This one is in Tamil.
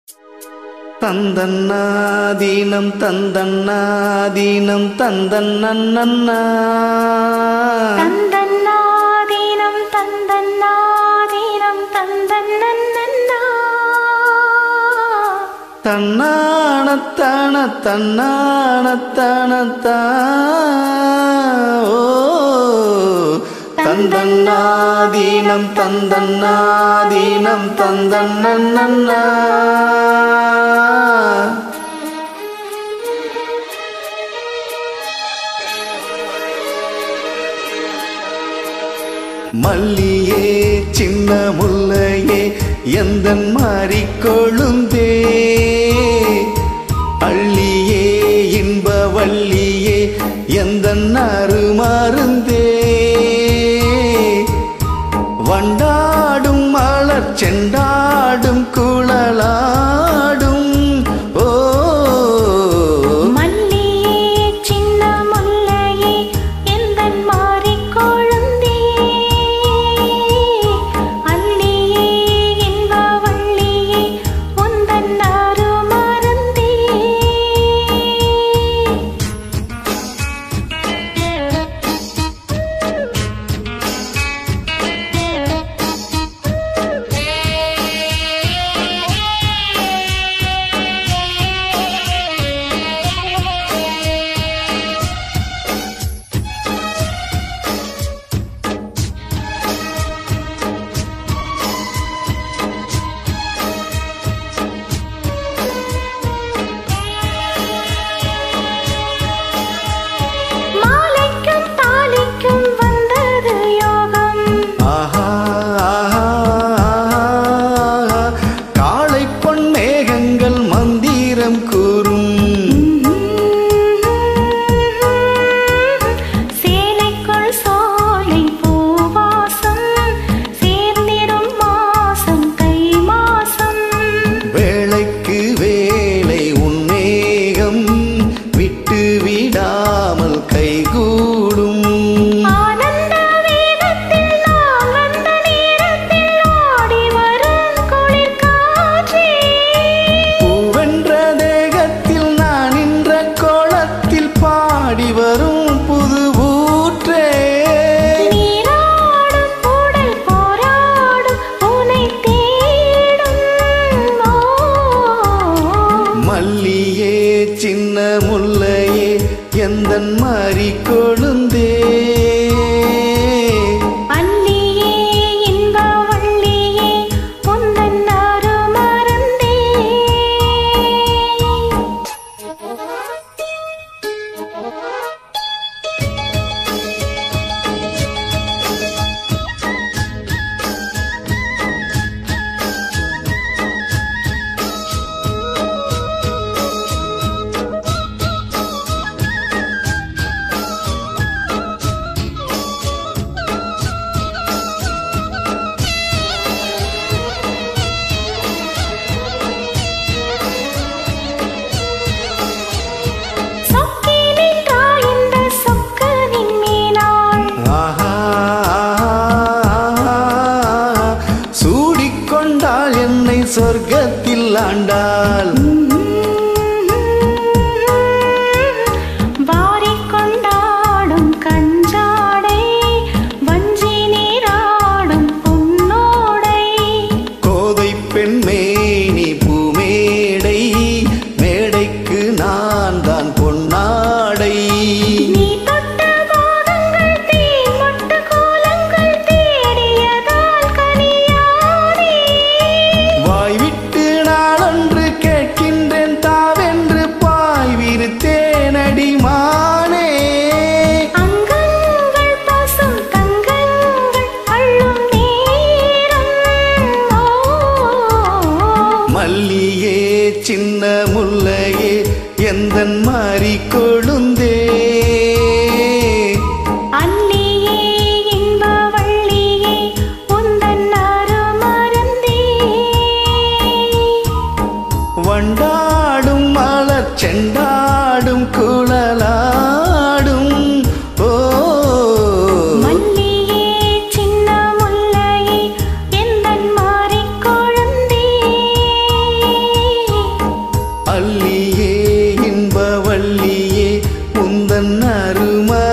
தந்தன்னாதீனம் தந்தன்னாதீனம் தந்தன்னன்னா தந்தன்னாதீனம் தந்தன்னாதீனம் தந்தன்னன்னா தன்னானத்தான தன்னானத்தானத்தா ஓ தந்தன்னாதீனம் தந்தன்னாதீனம் தந்தன்னன்னா மல்லியே சின்ன முல்லையே எந்தன் மாறி கொழுந்தே அள்ளியே இன்ப வள்ளியே எந்தன் அருமருந்தே வண்டாடும் மலர் செண்டாடும் குழலாடும் ஓ மல்லியே சின்ன முல்லையே எந்தன் மாறிக் கொழுந்தே அள்ளியே இன்ப வள்ளியே உந்தன் அருமருந்தே மாலைக்கும் தாலிக்கும் வந்தது யோகம் ஆஹா, ஆஹா, ஆஹா. காளை பொன் மேகங்கள் மந்திரம் கூறும் சேலைக்குள் சோலை பூவாசம் சேர்ந்திடும் மாசம் தை மாசம் வேளைக்கு வேலை உன்மேகம் விட்டு விடாமல் கைகூடும் ஆனந்த வேகத்தில் நான் வந்த நேரத்தில் ஆடி வரும் குளிர் காற்றே பூவென்ற தேகத்தில் நான் நின்ற கோலத்தில் பாடி வரும் புது ஊற்றே நீராடும் உடல் போராடும் உனை தேடும் ஓ. மல்லியே சின்ன முல்லையே எந்தன் மாறி கொழுந்தே அள்ளியே இன்ப வள்ளியே உந்தன் அருமருந்தே சொக்கினின்றாள் இந்த சொக்கனின் மீனாள் ஆஹா, சூடிக்கொண்டாள் என்னை சொர்க்கத்தில் ஆண்டாள் வாரிக்கொண்டாடும் கஞ்சாடை வஞ்சி நீராடும் பொன்னோடை கோதை பெண் மேனி பூமேடை மேடைக்கு நான் தான் பொன்னாடை நீ தொட்ட பாதங்கள் தீமொட்டு கோலங்கள் தேடியதால் கனியானே வாய் விட்டு நாளொன்று கேட்கின்றேன் தாவென்று பாய் விருத்தேனடி மானே அங்கங்கள் பசும் தங்கங்கள் அள்ளும் நேரம் ஓ அல்லியே இன்பவல்லியே உந்தன் அருமை